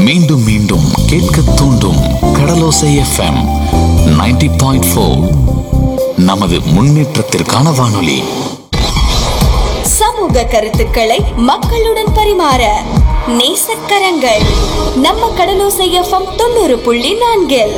மீண்டும் மீண்டும் கேட்க தூண்டும் கடலோசை எஃப்எம் 90.4 பாயிண்ட் நமது முன்னேற்றத்திற்கான வானொலி சமூக கருத்துக்களை மக்களுடன் பரிமாற நேசக்கரங்கள் நம்ம கடலோசை எஃப்எம் தொண்ணூறு புள்ளி நான்கில்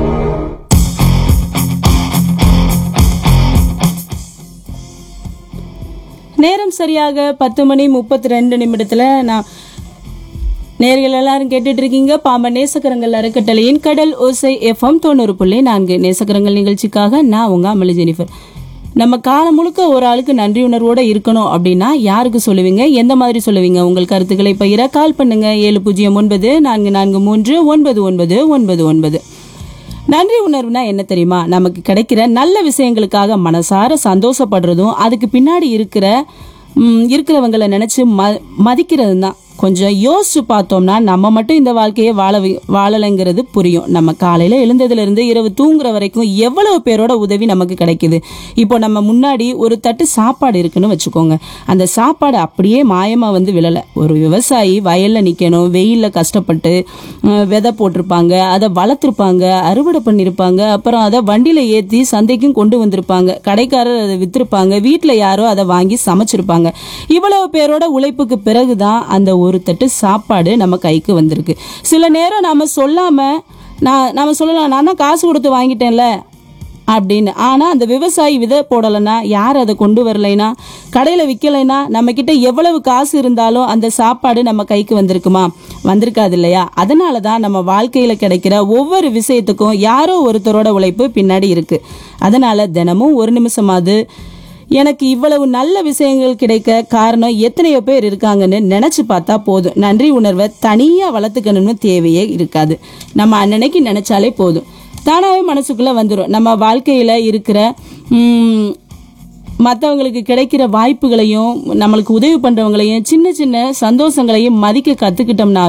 நேரம் சரியாக பத்து மணி முப்பத்தி ரெண்டு நிமிடத்துல நான் நேர்கள் எல்லாரும் கேட்டுட்டு இருக்கீங்க பாம்பன் நேசக்கரங்கள் அறக்கட்டளையின் கடல் ஓசை எஃப்எம் தொண்ணூறு புள்ளி நான்கு நேசக்கரங்கள் நிகழ்ச்சிக்காக நான் உங்க அமளி ஜெனிஃபர் நம்ம காலம் முழுக்க ஒரு ஆளுக்கு நன்றி உணர்வோட இருக்கணும் அப்படின்னா யாருக்கு சொல்லுவீங்க எந்த மாதிரி சொல்லுவீங்க உங்கள் கருத்துக்களை பகிர கால் பண்ணுங்க ஏழு பூஜ்ஜியம் ஒன்பது நான்கு நான்கு மூன்று ஒன்பது ஒன்பது ஒன்பது ஒன்பது நன்றி உணர்வுனா என்ன தெரியுமா நமக்கு கிடைக்கிற நல்ல விஷயங்களுக்காக மனசார சந்தோஷப்படுறதும் அதுக்கு பின்னாடி இருக்கிற ம், இருக்கிறவங்களை நினைச்சு ம மதிக்கிறது தான் கொஞ்சம் யோசிச்சு பார்த்தோம்னா நம்ம மட்டும் இந்த வாழ்க்கையை வாழ வி- வாழலைங்கிறது புரியும் நம்ம காலையில எழுந்ததுல இருந்து இரவு தூங்குற வரைக்கும் எவ்வளவு பேரோட உதவி நமக்கு கிடைக்குது இப்போ நம்ம முன்னாடி ஒரு தட்டு சாப்பாடு இருக்குன்னு வச்சுக்கோங்க அந்த சாப்பாடு அப்படியே மாயமா வந்து விழல ஒரு விவசாயி வயல்ல நிக்கணும் வெயில்ல கஷ்டப்பட்டு அஹ், விதை போட்டிருப்பாங்க அதை வளர்த்துருப்பாங்க அறுவடை பண்ணிருப்பாங்க அப்புறம் அதை வண்டியில ஏத்தி சந்தைக்கும் கொண்டு வந்திருப்பாங்க கடைக்காரர் அதை வித்திருப்பாங்க வீட்டுல யாரோ அதை வாங்கி சமைச்சிருப்பாங்க இவ்வளவு பேரோட உழைப்புக்கு பிறகுதான் அந்த ஒரு தட்டு சாப்பாடு நம்ம கைக்கு வந்திருக்கு சில நேரம் நாம சொல்லாம நான் நாம சொல்லலாம் நான் தான் காசு கொடுத்து வாங்கிட்டேன்ல அப்படின்னு ஆனா அந்த விவசாயி விதை போடலைன்னா யார் அதை கொண்டு வரலைனா கடையில விற்கலைன்னா நம்ம கிட்ட எவ்வளவு காசு இருந்தாலும் அந்த சாப்பாடு நம்ம கைக்கு வந்திருக்குமா வந்திருக்காது இல்லையா அதனால தான் நம்ம வாழ்க்கையில கிடைக்கிற ஒவ்வொரு விஷயத்துக்கும் யாரோ ஒருத்தரோட உழைப்பு பின்னாடி இருக்கு அதனால தினமும் ஒரு நிமிஷமாவது எனக்கு இவ்வளவு நல்ல விஷயங்கள் கிடைக்க காரணம் எத்தனையோ பேர் இருக்காங்கன்னு நினைச்சு பார்த்தா போதும் நன்றி உணர்வை தனியா வளர்த்துக்கணும்னு தேவையே இருக்காது நம்ம அன்னன்னைக்கு நினைச்சாலே போதும் தானாவே மனசுக்குள்ள வந்துடும் நம்ம வாழ்க்கையில இருக்கிற ம், மற்றவங்களுக்கு கிடைக்கிற வாய்ப்புகளையும் நம்மளுக்கு உதவி பண்றவங்களையும் சின்ன சின்ன சந்தோஷங்களையும் மதிக்க கத்துக்கிட்டோம்னா